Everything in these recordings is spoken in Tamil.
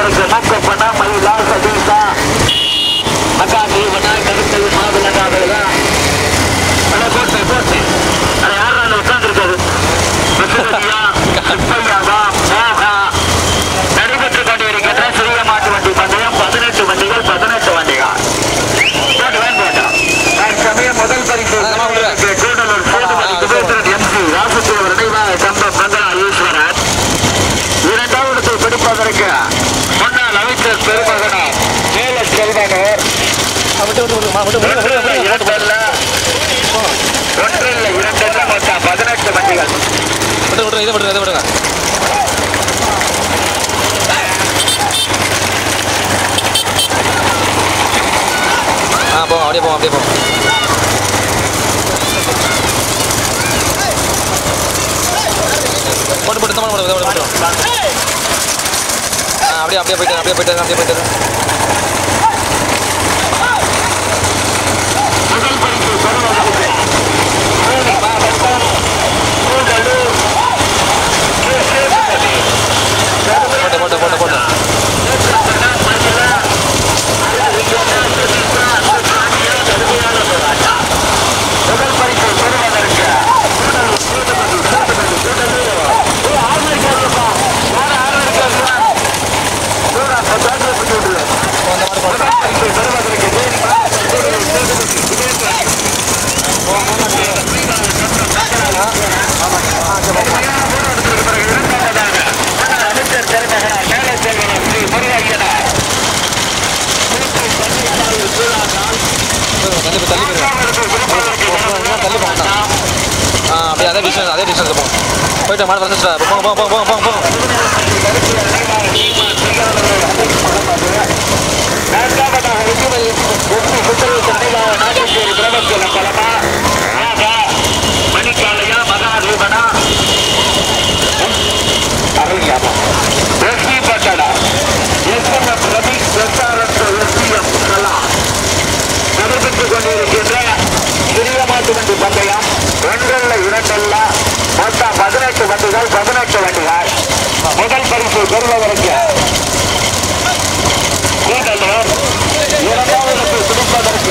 பெறுவதற்கு மூக்கப்பண்ணா மயிலா சதீஷா அக்கா தீவனா கருத்தை மாதுளங்காதா அட கோட்டை கோட்டை அட யாரா அந்த உட்கார்ந்துருக்காரு நடைபெற்று கொண்டிருக்கின்ற சிறிய மாட்டு வண்டி பந்தயம் பதினெட்டு வண்டிகள் பதினெட்டு வண்டிகள் போட்டு வேன் போட்டோம் தற்சமயம் முதல் பரிசு கூடலூர் சேதுமதி குபேந்திரன் எம்சி ராசதேவர் நினைவாக சம்ப பங்களா ஈஸ்வரன் இரண்டாவது பிடிப்பதற்கு முன்னாள் அமைச்சர் பெருமகனார் மேல செல்வனர் விட்டு விட்டு விட்டு விட்டு விட்டு விட்டு விட்டு இரண்டல்ல ஒன்றில் இரண்டல்ல மொத்தம் பதினெட்டு வண்டிகள் விட்டு விட்டு இதை விட்டு இதை விடுங்க ஆ போங்க அப்படியே போங்க அப்படியே போங்க போட்டு போட்டு இந்த மாதிரி போட்டு போட்டு போட்டு ஆ அப்படியே அப்படியே போயிட்டு அப்படியே போயிட்டு அப்படியே போயிட்டு முதல் பரிசு பெறுவதற்கு தேனி மாவட்டம் கூடலூர் கே. சேதுபதி. போட்டு போட்டு போட்டு போட்டு நேற்றப்பட்ட மகிழா, அழகியண்ணா, சுனிதா, சுசாமியா, கடுமையான போராட்டம். முதல் பரிசு பெறுவதற்கு கூடலூர் சேதுபதி, சேதுபதி, கூடலூர். ஏய், ஆறு இருக்காதுப்பா. யாரு ஆறு இருக்காதுப்பா? சூடா, பத்தாண்டு போட்டு விட்டுரு. அந்த மாதிரி போட்டு முதல் பரிசு பெறுவதற்கு தேனி மாவட்டம் கூடலூர் சேதுபதி, சுரேந்திரன். அமைச்சர் திருமகனார் மேலே செல்வனர் ஸ்ரீ முருகையனார் தள்ளி போய் தள்ளி போயிருங்க தள்ளி போங்க ஆ அப்படியே அதே டிஸ்டன்ஸ் அதே டிஸ்டன்ஸ் போங்க போயிட்டு மாடு வந்து போங்க போங்க போங்க போங்க போங்க போங்க நான்காவதாக விஜுவல் எஸ்பி சுந்தரேச நினைவாக நாகேஸ்வரி பிரபஞ்சலம் பலமா ராகா மணிக்காலையா மகாதேவனா அருள்யாமா எஸ்பி பட்டடா SMM Ravi SRS SPM Kala நடைபெற்றுக் கொண்டிருக்கின்ற சிறிய மாட்டு வண்டி பந்தயம் ஒன்றல்ல இரண்டல்ல மொத்தம் பதினெட்டு வண்டிகள் பதினெட்டு வண்டிகள் முதல் பரிசு பெறுவதற்கு கூடலூர் இரண்டாவது பிடிப்பதற்கு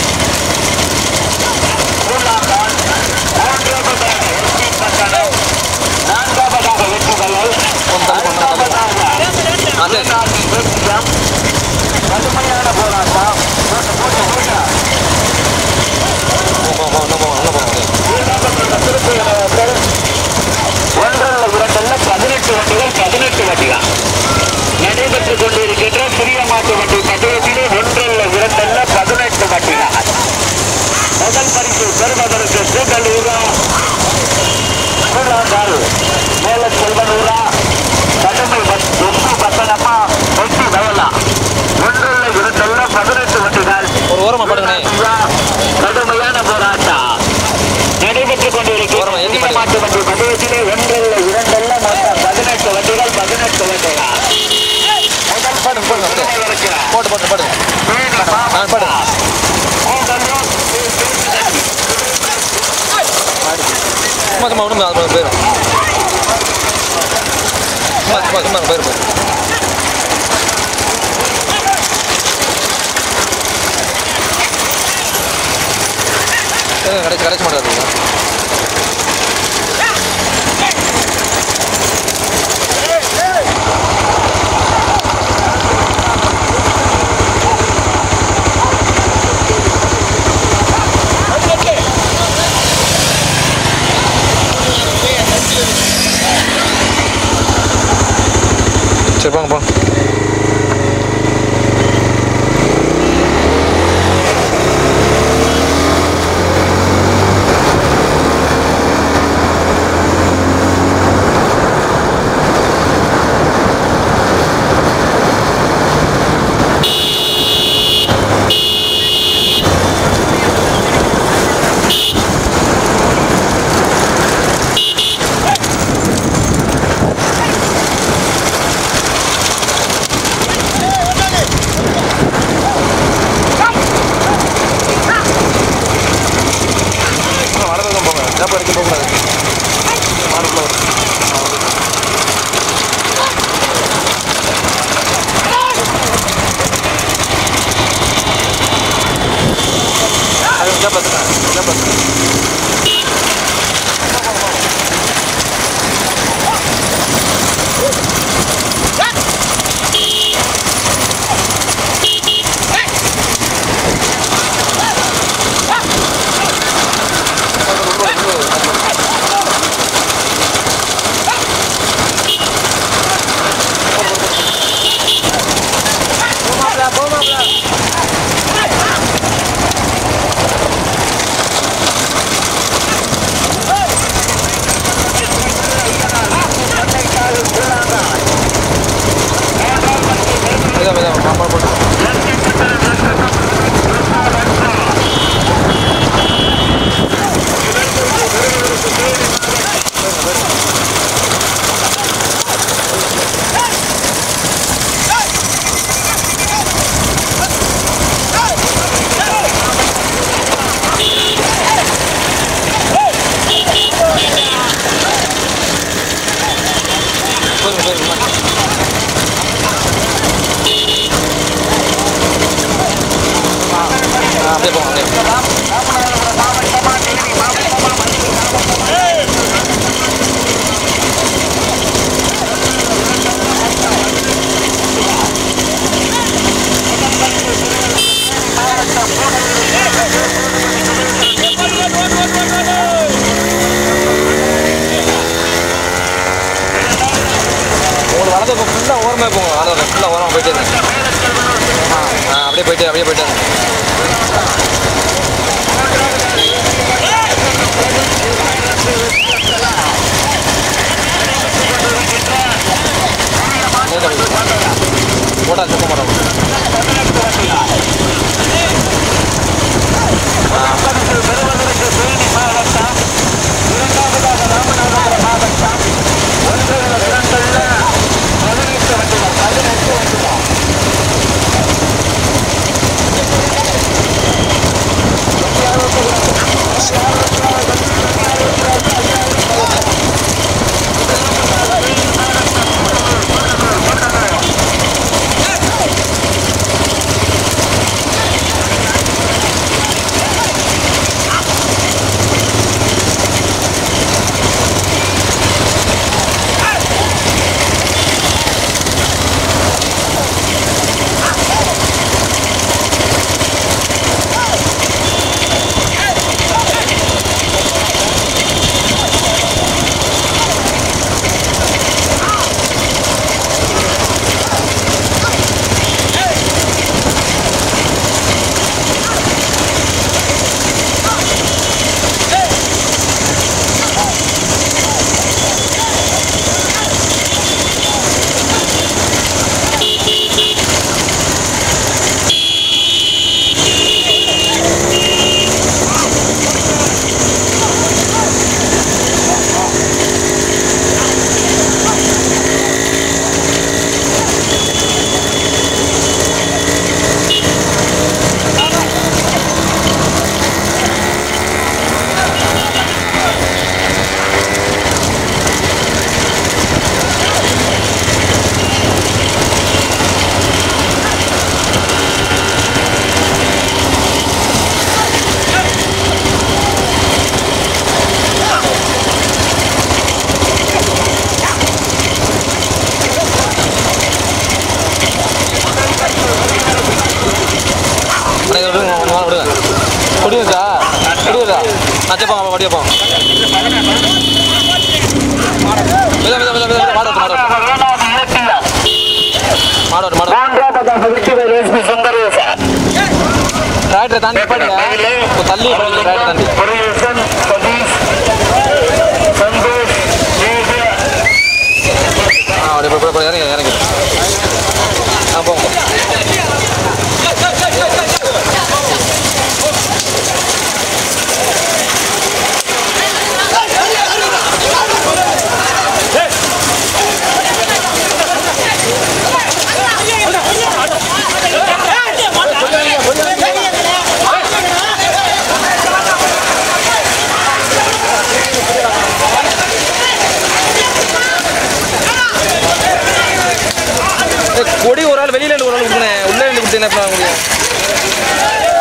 மூன்றாம் மூன்றாவதாக எஸ்பி பட்டணம் நான்காவதாக வெற்றிகள் ஐந்தாவதாக ஆ சரி தமிழ்நாட்டின் வெற்றிடம் கடுமையான போராட்டம் போட்டு, போட்டு, போட்டு. போங்க போங்க போங்க போங்க போங்க ஒன்றல்ல இரண்டல்ல பதினெட்டு வண்டிகள் பதினெட்டு வண்டிகள் நடைபெற்றுக் கொண்டிருக்கின்ற சிறிய மாட்டு வண்டி பந்தயத்திலே ஒன்றல்ல இரண்டல்ல பதினெட்டு வண்டிகள் முதல் பரிசு பெறுவதற்கு கூட்டலூரா கூடாந்தால் மேல செல்வனூரா கடுமை எட்டு பத்தனம்மா எட்டு வயலா ஒன்றல்ல இரண்டல்ல பதினெட்டு வண்டிகள் ஒரு ஓரமாக படுங்கண்ணே கடுமையான போராட்டம் நடைபெற்றுக் ஓரமா ஏத்தி கொண்டிருக்கிற பாருங்க. மாட்டு வண்டி பந்தயத்திலே ஒன்றல்ல இரண்டல்ல மொத்தம் பதினெட்டு வண்டிகள் பதினெட்டு வண்டிகள் முதல் பாடுங்க பாடுங்க அப்படியே இருக்கிறார் போட்டு போட்டு பாடுங்க ஆ பாடுங்க சும்மா சும்மா விடுங்க அது போயிடும் சும்மா சும்மா சும்மா போயிடும் போயிடும் கடைசி கடைசி மாட்டாது சரி போங்க போங்க மெதுவா மெதுவா மாம்பழம் போட்டு போதும் போதும் ஆ அப்படியே போங்க அப்படியே உங்களுக்கு வலது பக்கம் ஃபுல்லாக ஓரமாக போங்க வலது ஃபுல்லாக ஓரமாக போயிட்டே இருங்க ஆ ஆ, அப்படியே போயிட்டு அப்படியே போயிட்டு இருங்க. லேட்டா போயிட்டு. போட்டா திரும்ப மாட்டோம் அண்ணா, இதை விடுங்க, ஒன்று வாரம் விடுங்க கொடி வருதா கொடி வருதா நான் சேப்பாங்க அப்போ வடியா போங்க மெதுவா மெதுவா மெதுவா மெதுவா மாடு வருது, மாடு வருது. மாடு வருது, மாடு வருது. டிராக்டரை தாண்டி நிப்பாட்டுங்க இப்போ தள்ளி போடுங்க டிராக்டர் தாண்டி ஆ அப்படியே போய், போய், போய், இறங்கி இறங்கி ஆ போங்க ஏய், கொடி ஒரு ஆள் வெளியில இருந்து ஒரு ஆள் கொடுத்தேன் உள்ளே இருந்து கொடுத்தேன் என்ன முடியும்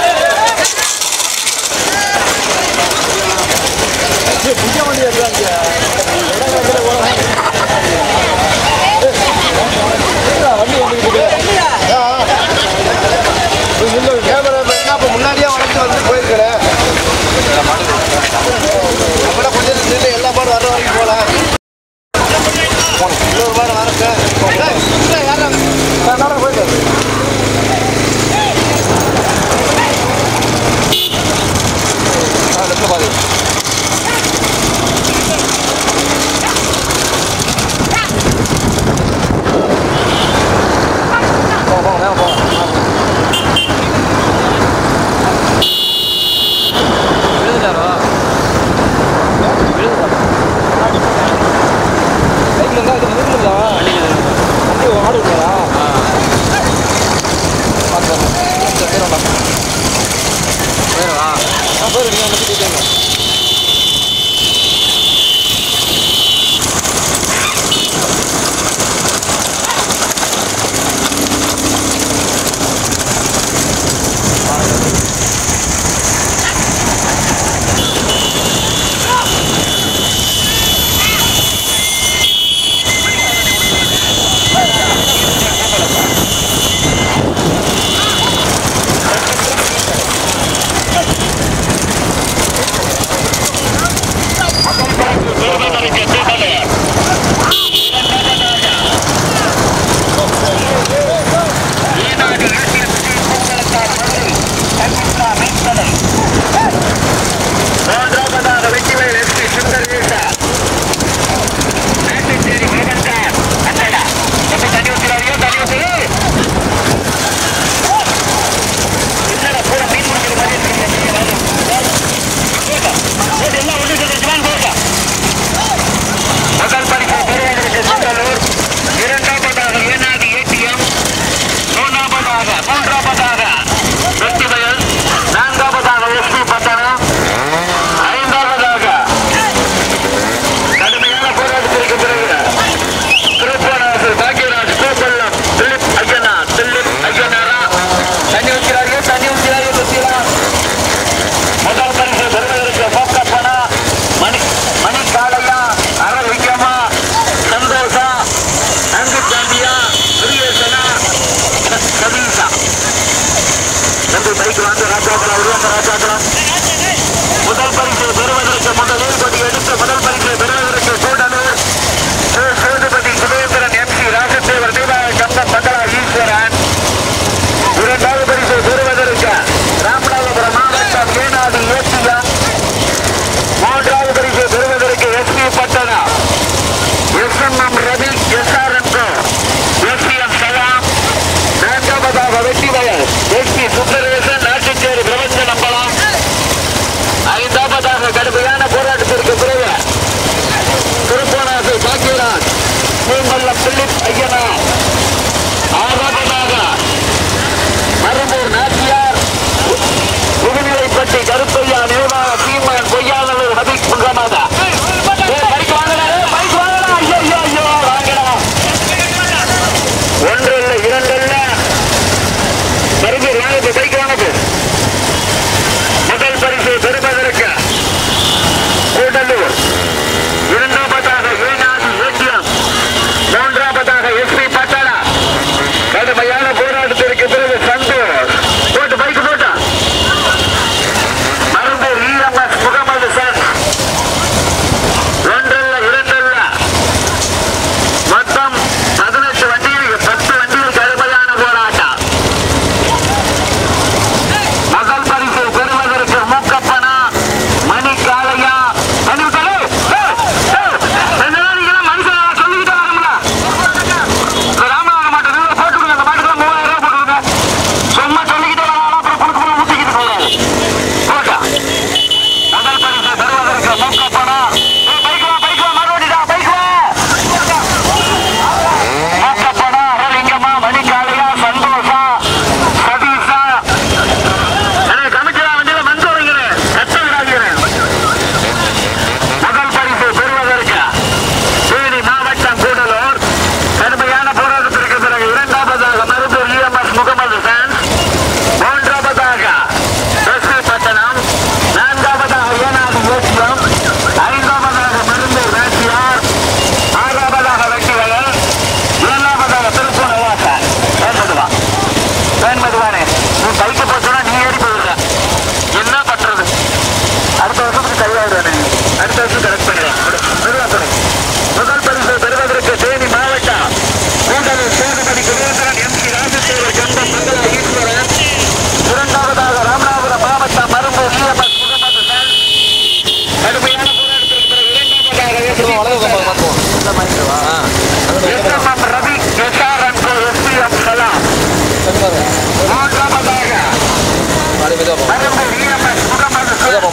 முன்னாடியே வளர்த்து வந்து போயிருக்கிறேன் அப்புறம் கொஞ்சம் நின்று எல்லா பாடும் வர வரைக்கும் போகலாம் இன்னொரு பாடம் வரக்க யாரும் போயிட்டு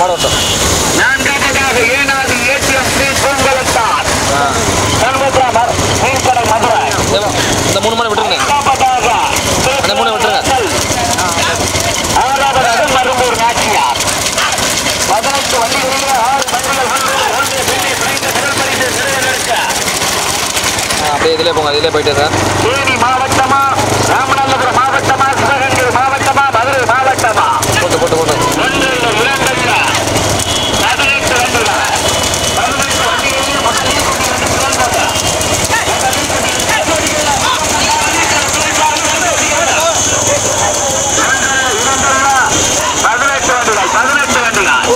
மாடு வரட்டும் நான்காவதாக ஏனாது ஏடிஎம் ஸ்ரீ பூங்கலத்தார் ஆ சண்முகராமர் மீன்கடை மதுரை ஏம்மா, இந்த மூணு மாடு விட்டுருங்க இரண்டாவதாக அந்த மூணை விட்டுருங்க. ஆறாவதாக மரும்பூர் நாச்சியார் பதினெட்டு வண்டிகளிலே ஆறு வண்டிகள் வந்து ஒன்று வெள்ளி பிணைந்த முதல் பரிசு சிறையிலிருக்க ஆ, அப்படியே இதிலே போங்க இதிலே போயிட்டு சார் தேனி மாவட்டமா ராமநாதபுரம் மாவட்டமா சிவகங்கை மாவட்டமா மதுரை மாவட்டமா போட்டு போட்டு போட்டு ஒன்று இல்லை, இரண்டு இல்லை. பதினெட்டு வண்டிகள். பதினெட்டு வண்டிகளிலே மொத்தம் இருபது வண்டிகள் போட்டா. பதினெட்டு வண்டிகள் பதினெட்டு வண்டிகள்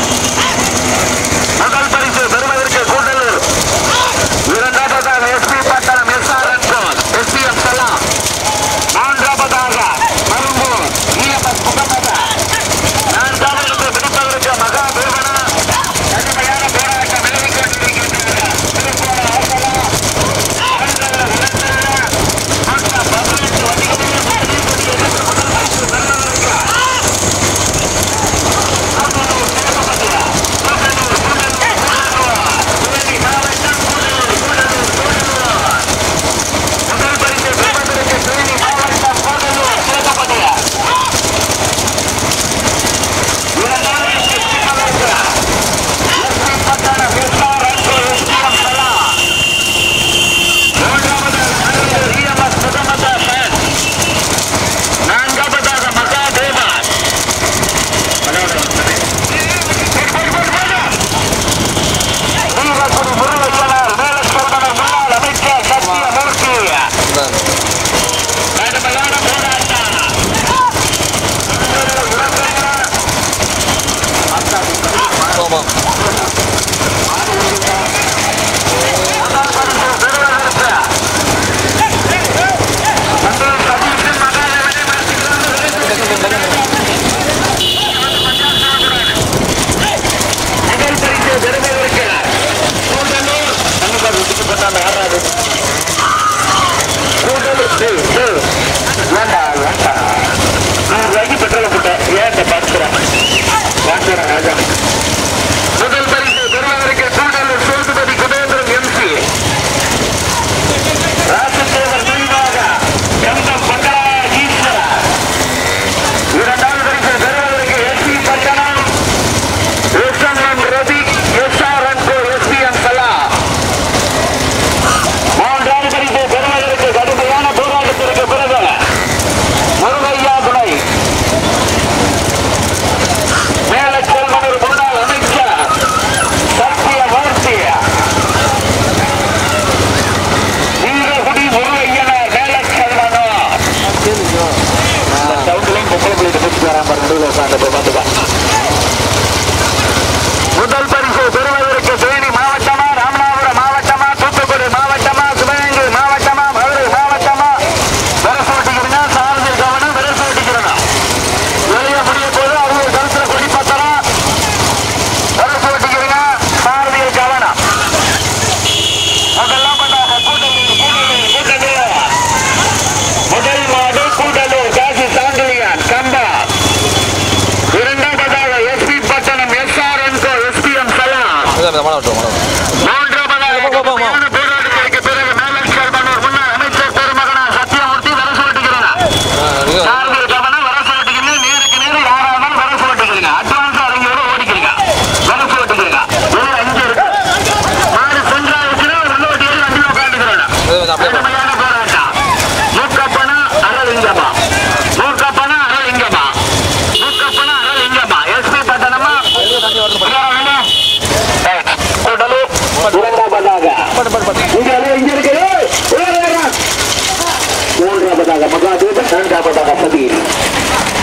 முதல் பரிசு பெறுவதற்கு கூட்டலூர் இரண்டாவதாக எஸ்பி பட்டணம் எஸ்ஆர் அன்கோன் எஸ்பிஎம் சலாம் மூன்றாவதாக மரும்பூர் இஎம்எஸ் முகமது நான்காவது பிடிப்பதற்கு மகா தேவனா கடுமையான போராட்டம் விளைவிக் கொண்டிருக்கின்றனர் திருப்பூர் ஆசலா ஆண்கள் இளைஞர்கள் மொத்தம் பதினெட்டு வண்டிகளில் முதல் பரிசு பெறுவதற்கு முதல் பரிசு பெறுவதற்கு தேனி மாவட்டம் கூடலூர் சேர்க்கப்பட்டது இரண்டாவது பெறுவதற்கு எஸ்பி பட்டணம் எஸ்ஆர் அன்பு எஸ்பிஎம் சலா மூன்றாவதாக மருந்தூர் இஎம்எஸ் முகமது ஹசன் நான்காவதாக மகாதேவா தீபக்குடி முருகையனார் மேலச்செல்வனர் முன்னாள் அமைச்சர் சத்தியமூர்த்தி இந்த கடுமையான போராட்டம் போமா முதல் பரிசு பெறுவதற்கு கூடலூர் நமக்கு விட்டுட்டு போட்டாங்க யாராவது கூடலூர் டேய், டேய். வேண்டாம் வேண்டாம் நூறு ரூபாய்க்கு பெட்ரோல் போட்டேன் ஏன் பார்க்கிறேன் வேண்டாம் ராஜா முதல் பரிசு பெறுவதற்கு கூடலூர் சேதுபதி குபேந்திரன் எம்சி ராஜதேவர் நினைவாக எம்எம் பங்களா ஈஸ்வரா இரண்டாவது பரிசு பெறுவதற்கு SP Pattanam SMM Ravi SR Anbu SPM Kala மூன்றாவது பரிசு பெறுவதற்கு கடுமையான போராட்டத்திற்கு பிறகு முருகையா துணை மேலச்செல்வனர் முன்னாள் அமைச்சர் சத்தியமூர்த்தி நீலகுடி முருகையனார் மேலச்செல்வனார் இந்த சவுண்ட்லையும் பொம்பளை பிள்ளைகிட்ட பேசிட்டு வராம நடுவில் உட்காந்து போய் பார்த்துக்கா முதல் பரிசு பெறுவதற்கு தேனி மாவட்டமா ராமநாதபுரம் மாவட்டமா தூத்துக்குடி மாவட்டமா சிவகங்கை மாவட்டமா மதுரை மாவட்டமா விரசு ஓட்டிக்கிறீங்க சாரதில் கவனம் விரசு ஓட்டிக்கிறணும் வெளியே முடிய போது அவங்க கருத்துல கொடி பத்திரம் விரசு ஓட்டிக்கிறீங்க சாரதியில் கவனம் முதல்லாம் பண்ணாங்க கூட்டலூர் கூட்டலூர் கூட்டலூர் முதல் மாடு கூட்டலூர் காசி சாண்டிலியான் கம்பா இரண்டாவதாக எஸ்பி பட்டணம் எஸ்ஆர் என்கோ எஸ்பிஎம் சலாம் இதான் இந்த மாடு வரட்டும் மாடு வரட்டும். போ, போ, போ, போ. மூன்றாவதாக போராட்டத்திற்கு பிறகு மேலச்சர் பண்ணூர் முன்னாள் அமைச்சர் பெருமகனா சத்தியமூர்த்தி வரசு ஓட்டிக்கிறேன் ஆ, இது சார்பில் கவனம் வரசு ஓட்டிக்கிறீங்க நேருக்கு நேரம் யாரா இருந்தாலும் வரசு ஓட்டிக்கிறீங்க அட்வான்ஸ் அவங்களோட ஓடிக்கிறீங்க வரசு ஓட்டிக்கிறீங்க இது அஞ்சு இருக்கு மாடு சென்றாச்சுன்னா உள்ள ஓட்டிக்கிட்டு வண்டியில் உட்காந்துக்கிறேன் இது இது அப்படியே போ. கடுமையான போராட்டம் மூக்கப்பனா அரலிங்கமா மூக்கப்பனா அரலிங்கமா மூக்கப்பனா அரலிங்கமா எஸ்பி பட்டணமா இது தண்ணி வரட்டும் பாரு. உயர வேண்டாம் ரைட். கூடலூர் இரண்டாவதாக பாட்டு பாட்டு பாட்டு இங்க அது இங்க இருக்கு ஏய், உயர வேண்டாம். மூன்றாவதாக மகாதேவன் நான்காவதாக சதீஷ்